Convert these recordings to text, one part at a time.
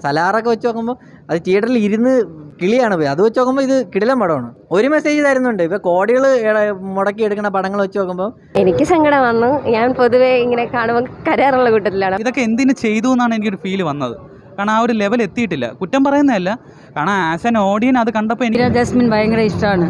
സലാറൊക്കെ വെച്ച് നോക്കുമ്പോൾ അത് തിയേറ്ററിൽ ഇരുന്ന് കിളിയാണ് പോയി അത് വെച്ച് നോക്കുമ്പോൾ ഇത് കിടിലം പടമാണ് ഒരു മെസ്സേജ് തരുന്നുണ്ട് ഇപ്പോൾ കോടികൾ മുടക്കി എടുക്കുന്ന പടങ്ങൾ വെച്ച് നോക്കുമ്പോൾ എനിക്ക് സങ്കടം വന്നു ഞാൻ പൊതുവേ ഇങ്ങനെ കാണുമ്പോൾ കരയാറുള്ള കൂട്ടത്തിലാണ് ഇതൊക്കെ എന്തിനു ചെയ്തു എന്നാണ് എനിക്കൊരു ഫീല് വന്നത് കാരണം ആ ഒരു ലെവൽ എത്തിയിട്ടില്ല കുറ്റം പറയുന്നതല്ല കാരണം ആസ് ആൻ ഓഡിയൻ അത് കണ്ടപ്പോൾ എനിക്ക് ജാസ്മിൻ ഭയങ്കര ഇഷ്ടമാണ്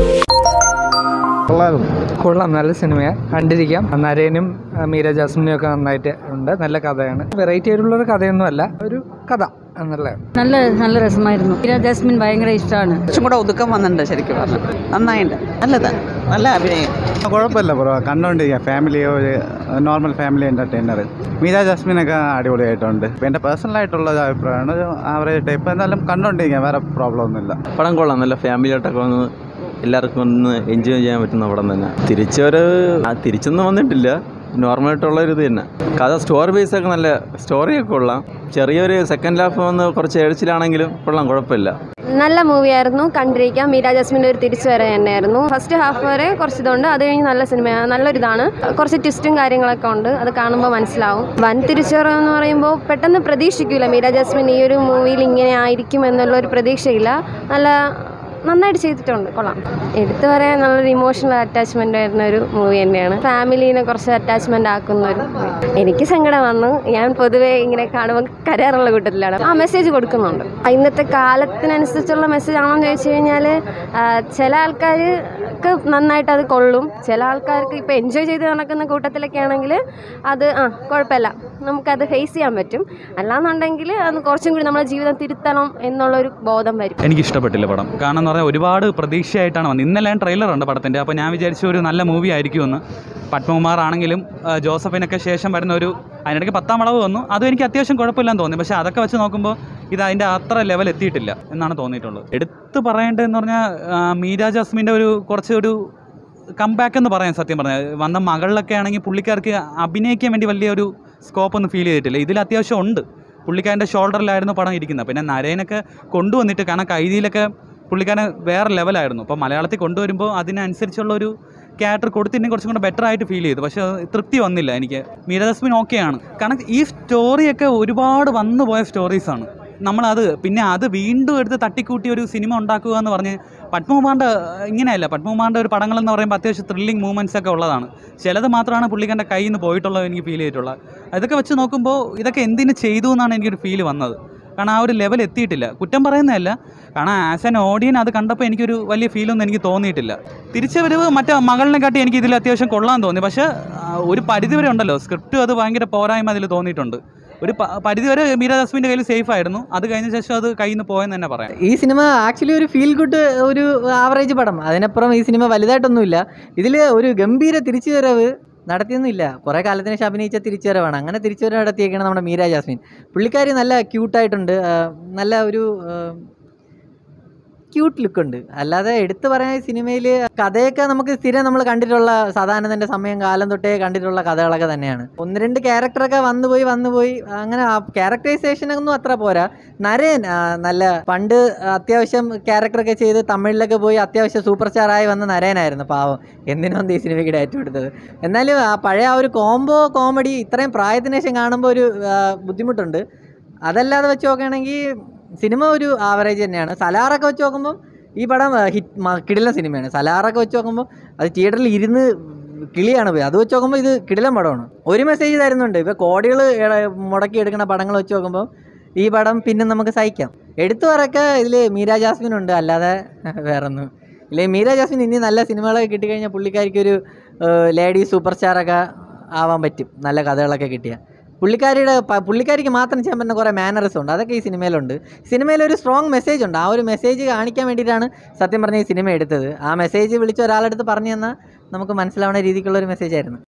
കൊള്ളാം നല്ല സിനിമയാണ് കണ്ടിരിക്കാം നരേനും ആ, മീര ജാസ്മിനും ഒക്കെ നന്നായിട്ട് ഉണ്ട് നല്ല കഥയാണ് വെറൈറ്റി ആയിട്ടുള്ള ഒരു കഥയൊന്നും അല്ല ഒരു കഥ എന്നുള്ള നല്ല നല്ല രസമായിരുന്നു ജാസ്മിൻ ഭയങ്കര ഇഷ്ടമാണ് കുറച്ചും കൂടെ ഒതുക്കം വന്നിട്ടുണ്ട് ശരിക്കും പറഞ്ഞു നന്നായിട്ടുണ്ട് നല്ലതാണ് നല്ല അഭിനയം കുഴപ്പമില്ല ബ്രോ കണ്ടോണ്ടിരിക്കാം ഫാമിലി ഒരു നോർമൽ ഫാമിലി എൻ്റർടൈനർ മീര ജാസ്മിനൊക്കെ അടിപൊളിയായിട്ടുണ്ട് ഇപ്പം എൻ്റെ പേഴ്സണലായിട്ടുള്ള ഒരു അഭിപ്രായമാണ് ഒരു ആവറേജ് ടൈപ്പ് എന്നാലും കണ്ടോണ്ടിരിക്കാം വേറെ പ്രോബ്ലം ഒന്നുമില്ല പടം കൊള്ളാം നല്ല ഫാമിലി ആയിട്ടൊക്കെ വന്ന് എല്ലാവർക്കും ഒന്ന് എൻജോയ് ചെയ്യാൻ പറ്റുന്ന പടം തന്നെ തിരിച്ചൊരു ആ തിരിച്ചൊന്നും വന്നിട്ടില്ല നോർമലായിട്ടുള്ള ഒരു ഇത് തന്നെ കഥ സ്റ്റോറി ബേസ് ഒക്കെ നല്ല സ്റ്റോറിയൊക്കെ കൊള്ളാം ചെറിയൊരു സെക്കൻഡ് ഹാഫ് വന്ന് കുറച്ച് എഴുച്ചിലാണെങ്കിലും കൊള്ളാം കുഴപ്പമില്ല നല്ല മൂവിയായിരുന്നു കണ്ടിരിക്കാം മീര ജാസ്മിൻ്റെ ഒരു തിരിച്ചു വരെ തന്നെയായിരുന്നു ഫസ്റ്റ് ഹാഫ് വരെ കുറച്ച് ഇതുണ്ട് അത് കഴിഞ്ഞ് നല്ല സിനിമയാണ് നല്ലൊരിതാണ് കുറച്ച് ട്വിസ്റ്റും കാര്യങ്ങളൊക്കെ ഉണ്ട് അത് കാണുമ്പോൾ മനസ്സിലാവും വൻ തിരിച്ചുവരവ് എന്ന് പറയുമ്പോൾ പെട്ടെന്ന് പ്രതീക്ഷിക്കില്ല മീര ജാസ്മിൻ ഈ ഒരു മൂവിയിൽ ഇങ്ങനെ ആയിരിക്കും എന്നുള്ള ഒരു പ്രതീക്ഷയില്ല നല്ല നന്നായിട്ട് ചെയ്തിട്ടുണ്ട് കൊള്ളാം എടുത്തു പറയാൻ നല്ലൊരു ഇമോഷണൽ അറ്റാച്ച്മെൻ്റ് വരുന്ന ഒരു മൂവി തന്നെയാണ് ഫാമിലീനെ കുറച്ച് അറ്റാച്ച്മെൻ്റ് ആക്കുന്ന ഒരു movie. എനിക്ക് സങ്കടം വന്നു ഞാൻ പൊതുവേ ഇങ്ങനെ കാണുമ്പോൾ കരയാറുള്ള കൂട്ടത്തിലാണ് ആ മെസ്സേജ് കൊടുക്കുന്നുണ്ട് ഇന്നത്തെ കാലത്തിനനുസരിച്ചുള്ള മെസ്സേജ് ആണോ എന്ന് ചോദിച്ചു കഴിഞ്ഞാൽ ചില ആൾക്കാർക്ക് നന്നായിട്ട് അത് കൊള്ളും ചില ആൾക്കാർക്ക് ഇപ്പോൾ എൻജോയ് ചെയ്ത് നടക്കുന്ന കൂട്ടത്തിലൊക്കെ ആണെങ്കിൽ അത് ആ കുഴപ്പമില്ല നമുക്കത് ഫേസ് ചെയ്യാൻ പറ്റും അല്ലാന്നുണ്ടെങ്കിൽ അത് കുറച്ചും കൂടി നമ്മുടെ ജീവിതം തിരുത്തണം എന്നുള്ളൊരു ബോധം വരും എനിക്ക് ഇഷ്ടപ്പെട്ടില്ല പടം കാരണം എന്ന് പറഞ്ഞാൽ ഒരുപാട് പ്രതീക്ഷയായിട്ടാണ് വന്നത് ഇന്നലെ ട്രെയിലർ ഉണ്ട് പടത്തിൻ്റെ അപ്പോൾ ഞാൻ വിചാരിച്ചു ഒരു നല്ല മൂവി ആയിരിക്കുമെന്ന് പത്മകുമാർ ആണെങ്കിലും ആ, ജോസഫിനൊക്കെ ശേഷം വരുന്ന ഒരു അതിനിടയ്ക്ക് പത്താം അളവ് വന്നു അതും എനിക്ക് അത്യാവശ്യം കുഴപ്പമില്ലെന്ന് തോന്നി പക്ഷേ അതൊക്കെ വെച്ച് നോക്കുമ്പോൾ ഇത് അതിൻ്റെ അത്ര ലെവൽ എത്തിയിട്ടില്ല എന്നാണ് തോന്നിയിട്ടുള്ളത് എടുത്ത് പറയേണ്ടതെന്ന് പറഞ്ഞാൽ ആ, മീര ജാസ്മിൻ്റെ ഒരു കുറച്ച് ഒരു കംബാക്ക് എന്ന് പറയാം സത്യം പറഞ്ഞാൽ വന്ന മകളിലൊക്കെ ആണെങ്കിൽ പുള്ളിക്കാർക്ക് അഭിനയിക്കാൻ വേണ്ടി വലിയൊരു സ്കോപ്പ് ഒന്നും ഫീൽ ചെയ്തിട്ടില്ല ഇതിൽ അത്യാവശ്യം ഉണ്ട് പുള്ളിക്കാരൻ്റെ ഷോൾഡറിലായിരുന്നു പടം ഇരിക്കുന്നത് പിന്നെ നരേനൊക്കെ കൊണ്ടുവന്നിട്ട് കാരണം കൈതിയിലൊക്കെ പുള്ളിക്കാരൻ വേറെ ലെവലായിരുന്നു അപ്പോൾ മലയാളത്തിൽ കൊണ്ടുവരുമ്പോൾ അതിനനുസരിച്ചുള്ള ഒരു ക്യാരക്ടർ കൊടുത്തിട്ടുണ്ടെങ്കിൽ കുറച്ചും കൂടെ ബെറ്റർ ആയിട്ട് ഫീൽ ചെയ്തു പക്ഷേ അത് തൃപ്തി വന്നില്ല എനിക്ക് മീരദസ്മിൻ ഓക്കെയാണ് കാരണം ഈ സ്റ്റോറിയൊക്കെ ഒരുപാട് വന്നു പോയ സ്റ്റോറീസാണ് നമ്മളത് പിന്നെ അത് വീണ്ടും എടുത്ത് തട്ടിക്കൂട്ടി ഒരു സിനിമ ഉണ്ടാക്കുക എന്ന് പറഞ്ഞ് പത്മകുമാറിൻ്റെ ഇങ്ങനെയല്ല പത്മകുമാറിൻ്റെ ഒരു പടങ്ങളെന്ന് പറയുമ്പോൾ അത്യാവശ്യം ത്രില്ലിംഗ് മൂവ്മെൻറ്റ്സ് ഒക്കെ ഉള്ളതാണ് ചിലത് മാത്രമാണ് പുള്ളിക്കാരൻ്റെ കയ്യിൽ നിന്ന് പോയിട്ടുള്ളത് എനിക്ക് ഫീൽ ചെയ്തിട്ടുള്ളത് അതൊക്കെ വെച്ച് നോക്കുമ്പോൾ ഇതൊക്കെ എന്തിനു ചെയ്തു എന്നാണ് എനിക്കൊരു ഫീൽ വന്നത് കാരണം ആ ഒരു ലെവൽ എത്തിയിട്ടില്ല കുറ്റം പറയുന്നതല്ല കാരണം ആസ് ആൻ ഓഡിയൻ അത് കണ്ടപ്പോൾ എനിക്കൊരു വലിയ ഫീലൊന്നും എനിക്ക് തോന്നിയിട്ടില്ല തിരിച്ചു വരവ് മറ്റേ മകളിനെ കാട്ടി എനിക്ക് ഇതിൽ അത്യാവശ്യം കൊള്ളാൻ തോന്നി പക്ഷേ ആ, ഒരു പരിധി വരെ ഉണ്ടല്ലോ സ്ക്രിപ്റ്റ് അത് ഭയങ്കര പോരായ്മ അതിൽ തോന്നിയിട്ടുണ്ട് ഒരു പ- പരിധി വരെ മീര ജാസ്മിൻ്റെ കയ്യിൽ സേഫ് ആയിരുന്നു അത് കഴിഞ്ഞ ശേഷം അത് കയ്യിൽ നിന്ന് പോയെന്ന് തന്നെ പറയാം ഈ സിനിമ ആക്ച്വലി ഒരു ഫീൽ ഗുഡ് ഒരു ആവറേജ് പടം അതിനപ്പുറം ഈ സിനിമ വലുതായിട്ടൊന്നുമില്ല ഇതിൽ ഒരു ഗംഭീര തിരിച്ചുവരവ് നടത്തിയൊന്നുമില്ല കുറേ കാലത്തിന് ശേഷം അഭിനയിച്ച തിരിച്ചുവരവാണ് അങ്ങനെ തിരിച്ചുവരവ് നടത്തിയേക്കാണ് നമ്മുടെ മീര ജാസ്മിൻ പുള്ളിക്കാരി നല്ല ക്യൂട്ടായിട്ടുണ്ട് നല്ല ഒരു ക്യൂട്ട് ലുക്ക് ഉണ്ട് അല്ലാതെ എടുത്തു പറയാൻ ഈ സിനിമയിൽ കഥയൊക്കെ നമുക്ക് സ്ഥിരം നമ്മൾ കണ്ടിട്ടുള്ള സദാനന്ദൻ്റെ സമയം കാലം തൊട്ടേ കണ്ടിട്ടുള്ള കഥകളൊക്കെ തന്നെയാണ് ഒന്ന് രണ്ട് ക്യാരക്ടറൊക്കെ വന്നുപോയി വന്നുപോയി അങ്ങനെ ആ ക്യാരക്ടറൈസേഷൻ ഒന്നും അത്ര പോരാ നരേൻ ആ, നല്ല പണ്ട് അത്യാവശ്യം ക്യാരക്ടറൊക്കെ ചെയ്ത് തമിഴിലൊക്കെ പോയി അത്യാവശ്യം സൂപ്പർ സ്റ്റാറായി വന്ന നരേനായിരുന്നു പാവം എന്തിനൊന്നും ഈ സിനിമയ്ക്ക് ഡയറ്റ് കൊടുത്തത് എന്നാലും ആ പഴയ ആ ഒരു കോംബോ കോമഡി ഇത്രയും പ്രായത്തിന് ശേഷം കാണുമ്പോൾ ഒരു ആ, ബുദ്ധിമുട്ടുണ്ട് അതല്ലാതെ വെച്ച് നോക്കുകയാണെങ്കിൽ സിനിമ ഒരു ആവറേജ് തന്നെയാണ് സലാറൊക്കെ വെച്ച് നോക്കുമ്പോൾ ഈ പടം ഹിറ്റ് കിടിലൻ സിനിമയാണ് സലാറൊക്കെ വെച്ച് നോക്കുമ്പോൾ അത് തിയേറ്ററിൽ ഇരുന്ന് കിളിയാണ് പോയി അത് വെച്ച് നോക്കുമ്പോൾ ഇത് കിടിലൻ പടമാണ് ഒരു മെസ്സേജ് തരുന്നുണ്ട് ഇപ്പോൾ കോടികൾ മുടക്കി എടുക്കുന്ന പടങ്ങൾ വെച്ച് നോക്കുമ്പോൾ ഈ പടം പിന്നെ നമുക്ക് സഹിക്കാം എടുത്തു പറയൊക്കെ ഇതിൽ മീര ജാസ്മിൻ ഉണ്ട് അല്ലാതെ വേറൊന്നും ഇല്ലേ മീര ജാസ്മിൻ ഇനി നല്ല സിനിമകളൊക്കെ കിട്ടിക്കഴിഞ്ഞാൽ പുള്ളിക്കാരിക്ക് ഒരു ലേഡി സൂപ്പർ സ്റ്റാറൊക്കെ ആവാൻ പറ്റും നല്ല കഥകളൊക്കെ കിട്ടിയാൽ പുള്ളിക്കാരിയുടെ പ- പുള്ളിക്കാരിക്ക് മാത്രം ചെയ്യാൻ പറ്റുന്ന കുറേ മാനറിസം ഉണ്ട് അതൊക്കെ ഈ സിനിമയിലുണ്ട് സിനിമയിൽ ഒരു സ്ട്രോങ് മെസ്സേജ് ഉണ്ട് ആ ഒരു മെസ്സേജ് കാണിക്കാൻ വേണ്ടിയിട്ടാണ് സത്യം പറഞ്ഞ ഈ സിനിമ എടുത്തത് ആ മെസ്സേജ് വിളിച്ച ഒരാളെടുത്ത് പറഞ്ഞു തന്നാൽ നമുക്ക് മനസ്സിലാവുന്ന രീതിക്കുള്ള ഒരു മെസ്സേജ് ആയിരുന്നു